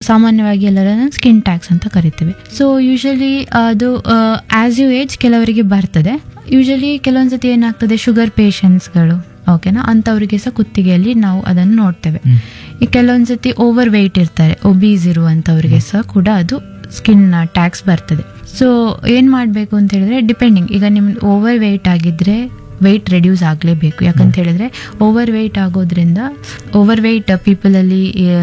ಸಾಮಾನ್ಯವಾಗಿ ಎಲ್ಲರ skin tags ಅಂತ ಕರಿತೀವಿ ಸೊ ಯೂಶಲಿ ಅದು ಆಸ್ ಯು ಏಜ್ ಕೆಲವರಿಗೆ ಬರ್ತದೆ ಯೂಶಲಿ ಕೆಲವೊಂದ್ಸತಿ ಏನಾಗ್ತದೆ ಶುಗರ್ ಪೇಷಂಟ್ಸ್ಗಳು ಓಕೆನಾ ಅಂಥವ್ರಿಗೆ ಸಹ ಕುತ್ತಿಗೆಯಲ್ಲಿ ನಾವು ಅದನ್ನು ನೋಡ್ತೇವೆ ಈ ಕೆಲವೊಂದ್ಸತಿ ಓವರ್ ವೆಯ್ಟ್ ಇರ್ತಾರೆ ಒಬೀಸ್ ಇರುವಂಥವ್ರಿಗೆ ಸಹ ಕೂಡ ಅದು ಸ್ಕಿನ್ ಟ್ಯಾಕ್ಸ್ ಬರ್ತದೆ ಸೊ ಏನು ಮಾಡಬೇಕು ಅಂತ ಹೇಳಿದ್ರೆ ಡಿಪೆಂಡಿಂಗ್ ಈಗ ನಿಮ್ದು ಓವರ್ ವೆಯ್ಟ್ ಆಗಿದ್ರೆ ವೆಯ್ಟ್ ರೆಡ್ಯೂಸ್ ಆಗಲೇಬೇಕು ಯಾಕಂತ ಹೇಳಿದ್ರೆ ಓವರ್ ವೆಯ್ಟ್ ಆಗೋದ್ರಿಂದ ಓವರ್ ವೆಯ್ಟ್ ಪೀಪಲಲ್ಲಿ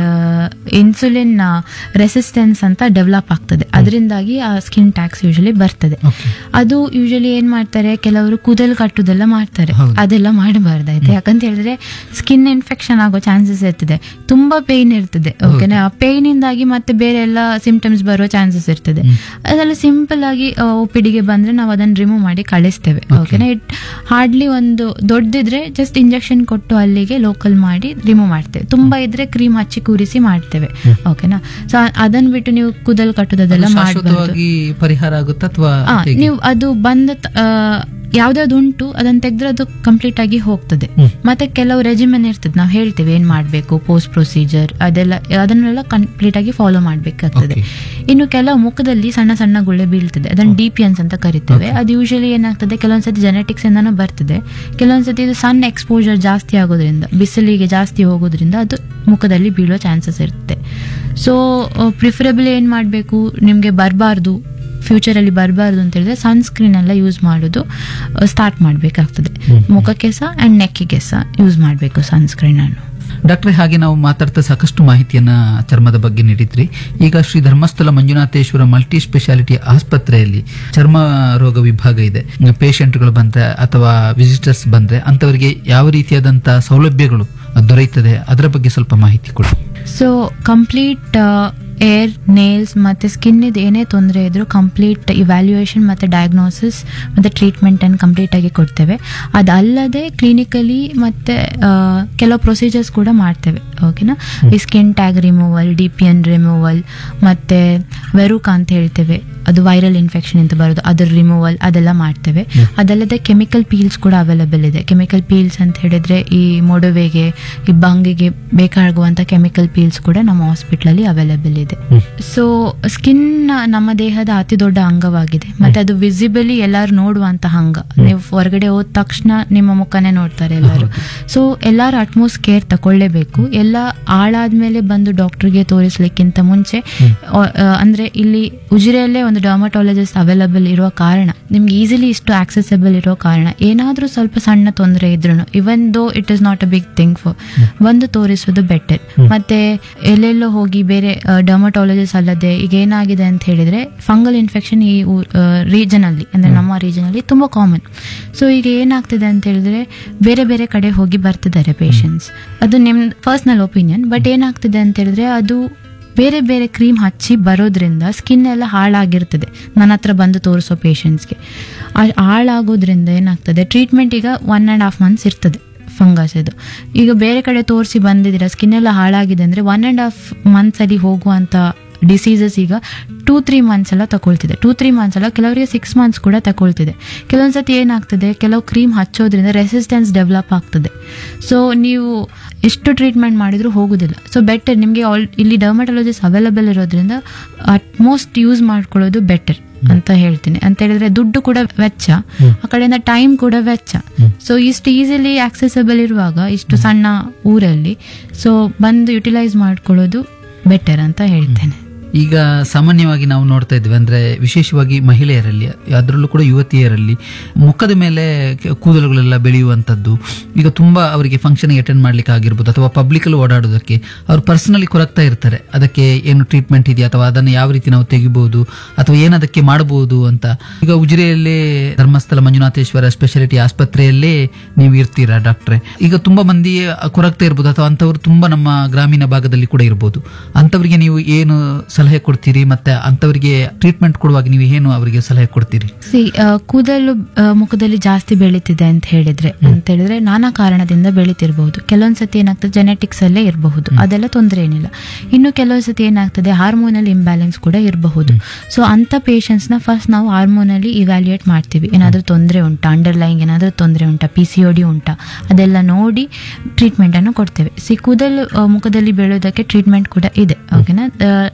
ಇನ್ಸುಲಿನ್ ರೆಸಿಸ್ಟೆನ್ಸ್ ಅಂತ ಡೆವಲಪ್ ಆಗ್ತದೆ ಅದರಿಂದಾಗಿ ಆ ಸ್ಕಿನ್ ಟ್ಯಾಕ್ಸ್ ಯೂಶಲಿ ಬರ್ತದೆ Okay. ಅದು ಯೂಶಲಿ ಏನ್ ಮಾಡ್ತಾರೆ ಕೆಲವರು ಕೂದಲು ಕಟ್ಟುದೆಲ್ಲ ಮಾಡ್ತಾರೆ ಹೌದು. ಅದೆಲ್ಲ ಮಾಡಬಾರ್ದಾಯ್ತು ಯಾಕಂತ ಹೇಳಿದ್ರೆ ಸ್ಕಿನ್ ಇನ್ಫೆಕ್ಷನ್ ಆಗೋ ಚಾನ್ಸಸ್ ಇರ್ತದೆ ತುಂಬಾ ಪೇನ್ ಇರ್ತದೆ ಓಕೆನಾ ಆ ಪೇನ್ ಇಂದಾಗಿ ಮತ್ತೆ ಬೇರೆ ಎಲ್ಲ ಸಿಂಪ್ಟಮ್ಸ್ ಬರೋ ಚಾನ್ಸಸ್ ಇರ್ತದೆ ಅದೆಲ್ಲ ಸಿಂಪಲ್ ಆಗಿ ಒ ಪಿ ಡಿಗೆ ಬಂದ್ರೆ ನಾವು ಅದನ್ನ ರಿಮೂವ್ ಮಾಡಿ ಕಳಿಸ್ತೇವೆ ಓಕೆನಾ ಇಟ್ ಹಾರ್ಡ್ಲಿ ಒಂದು ದೊಡ್ಡದಿದ್ರೆ ಜಸ್ಟ್ ಇಂಜೆಕ್ಷನ್ ಕೊಟ್ಟು ಅಲ್ಲಿಗೆ ಲೋಕಲ್ ಮಾಡಿ ರಿಮೂವ್ ಮಾಡ್ತೇವೆ ತುಂಬಾ ಇದ್ರೆ ಕ್ರೀಮ್ ಹಚ್ಚಿ ಕೂರಿಸಿ ಮಾಡ್ತೇವೆ ಓಕೆನಾ ಸೊ ಅದನ್ನ ಬಿಟ್ಟು ನೀವು ಕೂದಲು ಕಟ್ಟುದೆಲ್ಲ ಮಾಡಬಾರ್ದು ಶಾಶ್ವತವಾಗಿ ಪರಿಹಾರ ಆಗುತ್ತಾ ಅಥವಾ ಆ, ನೀವು ಅದು ಬಂದ ತ- ಆ, ಯಾವ್ದಾವ್ದು ಉಂಟು ಅದನ್ನ ತೆಗೆದ್ರೆ ಅದು ಕಂಪ್ಲೀಟ್ ಆಗಿ ಹೋಗ್ತದೆ ಮತ್ತೆ ಕೆಲವು ರೆಜಿಮೆನ್ ಇರ್ತದೆ ನಾವು ಹೇಳ್ತೇವೆ ಏನ್ ಮಾಡ್ಬೇಕು ಪೋಸ್ಟ್ ಪ್ರೊಸೀಜರ್ ಅದೆಲ್ಲ ಅದನ್ನೆಲ್ಲ ಕಂಪ್ಲೀಟ್ ಆಗಿ ಫಾಲೋ ಮಾಡ್ಬೇಕಾಗ್ತದೆ ಇನ್ನು ಕೆಲವು ಮುಖದಲ್ಲಿ ಸಣ್ಣ ಸಣ್ಣ ಗುಳ್ಳೆ ಬೀಳ್ತದೆ ಅದನ್ನ ಡಿ ಪಿ ಅನ್ಸ್ ಅಂತ ಕರಿತೇವೆ ಅದು ಯೂಶಲಿ ಏನಾಗ್ತದೆ ಕೆಲವೊಂದ್ಸತಿ ಜೆನೆಟಿಕ್ಸ್ ಇಂದಾನು ಬರ್ತದೆ ಕೆಲವೊಂದ್ಸತಿ ಇದು ಸನ್ ಎಕ್ಸ್ಪೋಜರ್ ಜಾಸ್ತಿ ಆಗೋದ್ರಿಂದ ಬಿಸಿಲಿಗೆ ಜಾಸ್ತಿ ಹೋಗೋದ್ರಿಂದ ಅದು ಮುಖದಲ್ಲಿ ಬೀಳೋ ಚಾನ್ಸಸ್ ಇರುತ್ತೆ ಸೊ ಪ್ರಿಫರಬಲ್ ಏನ್ ಮಾಡಬೇಕು ನಿಮ್ಗೆ ಬರಬಾರ್ದು ಫ್ಯೂಚರಲ್ಲಿ ಬರಬಾರ್ದು ಅಂತ ಹೇಳಿದ್ರೆ ಸನ್ಸ್ಕ್ರೀನ್ ಎಲ್ಲ ಯೂಸ್ ಮಾಡೋದು ಸ್ಟಾರ್ಟ್ ಮಾಡಬೇಕಾಗ್ತದೆ ಮುಖಕ್ಕೆ ಸಹ ಆ್ಯಂಡ್ ನೆಕ್ಕಿಗೆ ಸಹ ಯೂಸ್ ಮಾಡಬೇಕು ಸನ್ಸ್ಕ್ರೀನ್ ಅನ್ನು ಡಾಕ್ಟ್ರೆ ಹಾಗೆ ನಾವು ಮಾತಾಡ್ತಾ ಸಾಕಷ್ಟು ಮಾಹಿತಿಯನ್ನ ಚರ್ಮದ ಬಗ್ಗೆ ನೀಡಿದ್ರಿ ಈಗ ಶ್ರೀ ಧರ್ಮಸ್ಥಳ ಮಂಜುನಾಥೇಶ್ವರ ಮಲ್ಟಿ ಸ್ಪೆಷಾಲಿಟಿ ಆಸ್ಪತ್ರೆಯಲ್ಲಿ ಚರ್ಮ ರೋಗ ವಿಭಾಗ ಇದೆ ಪೇಷಂಟ್ಗಳು ಬಂದ್ರೆ ಅಥವಾ ವಿಸಿಟರ್ಸ್ ಬಂದ್ರೆ ಅಂತವರಿಗೆ ಯಾವ ರೀತಿಯಾದಂತಹ ಸೌಲಭ್ಯಗಳು ದೊರೆಯುತ್ತದೆ ಅದರ ಬಗ್ಗೆ ಸ್ವಲ್ಪ ಮಾಹಿತಿ ಕೊಡಿ ಸೊ ಕಂಪ್ಲೀಟ್ ಏರ್ ನೇಲ್ಸ್ ಮತ್ತು ಸ್ಕಿನ್ ಇದು ಏನೇ ತೊಂದರೆ ಇದ್ರೂ ಕಂಪ್ಲೀಟ್ ಇವ್ಯಾಲ್ಯೂಯೇಷನ್ ಮತ್ತು ಡಯಾಗ್ನೋಸಿಸ್ ಮತ್ತು ಟ್ರೀಟ್ಮೆಂಟ್ ಅನ್ನು ಕಂಪ್ಲೀಟ್ ಆಗಿ ಕೊಡ್ತೇವೆ ಅದಲ್ಲದೆ ಕ್ಲಿನಿಕಲಿ ಮತ್ತು ಕೆಲವು ಪ್ರೊಸೀಜರ್ಸ್ ಕೂಡ ಮಾಡ್ತೇವೆ ಓಕೆನಾ ಈ skin tag removal D P N removal ಮತ್ತು ವೆರುಕ ಅಂತ ಹೇಳ್ತೇವೆ ಅದು ವೈರಲ್ ಇನ್ಫೆಕ್ಷನ್ ಅಂತ ಬರೋದು ಅದ್ರ ರಿಮೂವಲ್ ಅದೆಲ್ಲ ಮಾಡ್ತೇವೆ ಅದಲ್ಲದೆ ಕೆಮಿಕಲ್ ಪೀಲ್ಸ್ ಕೂಡ ಅವೈಲಬಲ್ ಇದೆ ಕೆಮಿಕಲ್ ಪೀಲ್ಸ್ ಅಂತ ಹೇಳಿದ್ರೆ ಈ ಮೊಡವೆಗೆ ಈ ಬಂಗಿಗೆ ಬೇಕಾಗುವಂತ ಕೆಮಿಕಲ್ ಪೀಲ್ಸ್ ಕೂಡ ನಮ್ಮ ಹಾಸ್ಪಿಟ್ಲಲ್ಲಿ ಅವೈಲಬಲ್ ಇದೆ ಸೊ ಸ್ಕಿನ್ ನಮ್ಮ ದೇಹದ ಅತಿ ದೊಡ್ಡ ಅಂಗವಾಗಿದೆ ಮತ್ತೆ ಅದು ವಿಸಿಬಲಿ ಎಲ್ಲರೂ ನೋಡುವಂತ ಅಂಗ ನೀವು ಹೊರಗಡೆ ಹೋದ ತಕ್ಷಣ ನಿಮ್ಮ ಮುಖನೇ ನೋಡ್ತಾರೆ ಎಲ್ಲರೂ ಸೊ ಎಲ್ಲರೂ ಅಟ್ಮೋಸ್ ಕೇರ್ ತಕೊಳ್ಳೇಬೇಕು ಎಲ್ಲ ಆಳಾದ್ಮೇಲೆ ಬಂದು ಡಾಕ್ಟರ್ಗೆ ತೋರಿಸ್ಲಿಕ್ಕಿಂತ ಮುಂಚೆ ಆ, ಆ, ಅಂದ್ರೆ ಇಲ್ಲಿ ಉಜಿರೆಯಲ್ಲೇ ಒಂದು ಡರ್ಮಟಾಲಜಿಸ್ಟ್ ಅವೈಲಬಲ್ ಇರೋ ಕಾರಣ ನಿಮ್ಗೆ ಈಸಿಲಿ ಇಷ್ಟು ಆಕ್ಸೆಸಬಲ್ ಇರೋ ಕಾರಣ ಏನಾದ್ರೂ ಸ್ವಲ್ಪ ಸಣ್ಣ ತೊಂದರೆ ಇದ್ರು even though it is not a big thing for ಒಂದು ತೋರಿಸೋದು ಬೆಟರ್ ಮತ್ತೆ ಎಲ್ಲೆಲ್ಲೋ ಹೋಗಿ ಬೇರೆ ಡರ್ಮಟಾಲಜಿಸ್ಟ್ ಅಲ್ಲದೆ ಈಗ ಏನಾಗಿದೆ ಅಂತ ಹೇಳಿದ್ರೆ ಫಂಗಲ್ ಇನ್ಫೆಕ್ಷನ್ ಈ ರೀಜನ್ ಅಲ್ಲಿ ಅಂದ್ರೆ ನಮ್ಮ ರೀಜನ್ ಅಲ್ಲಿ ತುಂಬಾ ಕಾಮನ್ ಸೊ ಈಗ ಏನಾಗ್ತಿದೆ ಅಂತ ಹೇಳಿದ್ರೆ ಬೇರೆ ಬೇರೆ ಕಡೆ ಹೋಗಿ ಬರ್ತಿದ್ದಾರೆ ಪೇಷಂಟ್ಸ್ ಅದು ನಿಮ್ ಪರ್ಸನಲ್ ಒಪಿನಿಯನ್ ಬಟ್ ಏನಾಗ್ತಿದೆ ಅಂತ ಹೇಳಿದ್ರೆ ಅದು ಬೇರೆ ಬೇರೆ ಕ್ರೀಮ್ ಹಚ್ಚಿ ಬರೋದ್ರಿಂದ ಸ್ಕಿನ್ ಎಲ್ಲ ಹಾಳಾಗಿರ್ತದೆ ನನ್ನ ಹತ್ರ ಬಂದು ತೋರಿಸೋ ಪೇಷಂಟ್ಸ್ಗೆ ಹಾಳಾಗೋದ್ರಿಂದ ಏನಾಗ್ತದೆ ಟ್ರೀಟ್ಮೆಂಟ್ ಈಗ ಒನ್ ಆ್ಯಂಡ್ ಹಾಫ್ ಮಂತ್ಸ್ ಇರ್ತದೆ ಫಂಗಸ್ ಇದು ಈಗ ಬೇರೆ ಕಡೆ ತೋರಿಸಿ ಬಂದಿದ್ದೀರಾ ಸ್ಕಿನ್ ಎಲ್ಲ ಹಾಳಾಗಿದೆ ಅಂದರೆ ಒನ್ ಆ್ಯಂಡ್ ಹಾಫ್ ಮಂತ್ಸಲ್ಲಿ ಹೋಗುವಂಥ ಡಿಸೀಸಸ್ ಈಗ ಟೂ ತ್ರೀ ಮಂತ್ಸ್ ಎಲ್ಲ ತಗೊಳ್ತಿದೆ ಟೂ ತ್ರೀ ಮಂತ್ಸ್ ಅಲ್ಲ ಕೆಲವರಿಗೆ ಸಿಕ್ಸ್ ಮಂತ್ಸ್ ಕೂಡ ತಗೊಳ್ತಿದೆ ಕೆಲವೊಂದ್ಸತಿ ಏನಾಗ್ತದೆ ಕೆಲವು ಕ್ರೀಮ್ ಹಚ್ಚೋದ್ರಿಂದ ರೆಸಿಸ್ಟೆನ್ಸ್ ಡೆವಲಪ್ ಆಗ್ತದೆ ಸೊ ನೀವು ಎಷ್ಟು ಟ್ರೀಟ್ಮೆಂಟ್ ಮಾಡಿದ್ರು ಹೋಗುದಿಲ್ಲ ಸೊ ಬೆಟರ್ ನಿಮಗೆ ಆಲ್ ಇಲ್ಲಿ ಡರ್ಮಟಾಲಜಿಸ್ಟ್ ಅವೈಲಬಲ್ ಇರೋದ್ರಿಂದ ಅಟ್ಮೋಸ್ಟ್ ಯೂಸ್ ಮಾಡ್ಕೊಳ್ಳೋದು ಬೆಟರ್ ಅಂತ ಹೇಳ್ತೀನಿ ಅಂತ ಹೇಳಿದ್ರೆ ದುಡ್ಡು ಕೂಡ ವೆಚ್ಚ ಆ ಕಡೆಯಿಂದ ಟೈಮ್ ಕೂಡ ವೆಚ್ಚ ಸೊ ಇಷ್ಟು ಈಸಿಲಿ ಆಕ್ಸೆಸಬಲ್ ಇರುವಾಗ ಇಷ್ಟು ಸಣ್ಣ ಊರಲ್ಲಿ ಸೊ ಬಂದು ಯುಟಿಲೈಸ್ ಮಾಡ್ಕೊಳ್ಳೋದು ಬೆಟರ್ ಅಂತ ಹೇಳ್ತೇನೆ ಈಗ ಸಾಮಾನ್ಯವಾಗಿ ನಾವು ನೋಡ್ತಾ ಇದ್ವಿ ಅಂದ್ರೆ ವಿಶೇಷವಾಗಿ ಮಹಿಳೆಯರಲ್ಲಿ ಅದರಲ್ಲೂ ಕೂಡ ಯುವತಿಯರಲ್ಲಿ ಮುಖದ ಮೇಲೆ ಕೆ- ಕೂದಲುಗಳೆಲ್ಲ ಬೆಳೆಯುವಂಥದ್ದು ಈಗ ತುಂಬಾ ಅವರಿಗೆ ಫಂಕ್ಷನ್ ಅಟೆಂಡ್ ಮಾಡ್ಲಿಕ್ಕೆ ಆಗಿರ್ಬೋದು ಅಥವಾ ಪಬ್ಲಿಕ್ ಅಲ್ಲಿ ಓಡಾಡೋದಕ್ಕೆ ಅವ್ರು ಪರ್ಸನಲಿ ಕೊರಗ್ತಾ ಇರ್ತಾರೆ ಅದಕ್ಕೆ ಏನು ಟ್ರೀಟ್ಮೆಂಟ್ ಇದೆಯಾ ಅಥವಾ ಅದನ್ನು ಯಾವ ರೀತಿ ನಾವು ತೆಗಿಬಹುದು ಅಥವಾ ಏನದಕ್ಕೆ ಮಾಡಬಹುದು ಅಂತ ಈಗ ಉಜಿರೆಯಲ್ಲೇ ಧರ್ಮಸ್ಥಳ ಮಂಜುನಾಥೇಶ್ವರ ಸ್ಪೆಷಾಲಿಟಿ ಆಸ್ಪತ್ರೆಯಲ್ಲೇ ನೀವು ಇರ್ತೀರಾ ಡಾಕ್ಟ್ರೆ ಈಗ ತುಂಬಾ ಮಂದಿ ಕೊರಗ್ತಾ ಇರ್ಬೋದು ಅಥವಾ ಅಂತವ್ರು ತುಂಬಾ ನಮ್ಮ ಗ್ರಾಮೀಣ ಭಾಗದಲ್ಲಿ ಕೂಡ ಇರ್ಬೋದು ಅಂತವರಿಗೆ ನೀವು ಏನು ಸಲಹೆ ಕೊಡ್ತೀರಿ ಮತ್ತೆ ಅಂತವರಿಗೆ ಟ್ರೀಟ್ಮೆಂಟ್ ಕೊಡುವಾಗ ನೀವು ಏನು ಅವರಿಗೆ ಸಲಹೆ ಕೊಡ್ತೀರಿ ಸಿ ಕೂದಲು ಆ, ಮುಖದಲ್ಲಿ ಜಾಸ್ತಿ ಬೆಳೀತಿದೆ ಅಂತ ಹೇಳಿದ್ರೆ ಅಂತ ಹೇಳಿದ್ರೆ ನಾನಾ ಕಾರಣದಿಂದ ಬೆಳೀತಿರ್ಬಹುದು ಕೆಲವೊಂದ್ಸತಿ ಏನಾಗ್ತದೆ ಜೆನೆಟಿಕ್ಸ್ ಅಲ್ಲೇ ಇರಬಹುದು ಅದೆಲ್ಲ ತೊಂದರೆ ಏನಿಲ್ಲ ಇನ್ನು ಕೆಲವೊಂದ್ಸತಿ ಏನಾಗ್ತದೆ ಹಾರ್ಮೋನಲ್ ಇಂಬ್ಯಾಲೆನ್ಸ್ ಕೂಡ ಇರಬಹುದು ಸೊ ಅಂತ ಪೇಷಂಟ್ಸ್ ನ ಫಸ್ಟ್ ನಾವು ಹಾರ್ಮೋನಲ್ಲಿ ಇವ್ಯಾಲ್ಯೂಯೇಟ್ ಮಾಡ್ತೀವಿ ಏನಾದ್ರೂ ತೊಂದರೆ ಉಂಟಾ ಅಂಡರ್ಲೈಂಗ್ ಏನಾದ್ರೂ ತೊಂದರೆ ಉಂಟಾ ಪಿ ಸಿ ಡಿ ಉಂಟಾ ಅದೆಲ್ಲ ನೋಡಿ ಟ್ರೀಟ್ಮೆಂಟ್ ಅನ್ನು ಕೊಡ್ತೇವೆ ಸಿ ಕೂದಲು ಆ, ಮುಖದಲ್ಲಿ ಬೆಳೆಯೋದಕ್ಕೆ ಟ್ರೀಟ್ಮೆಂಟ್ ಕೂಡ ಇದೆ ಓಕೆನಾ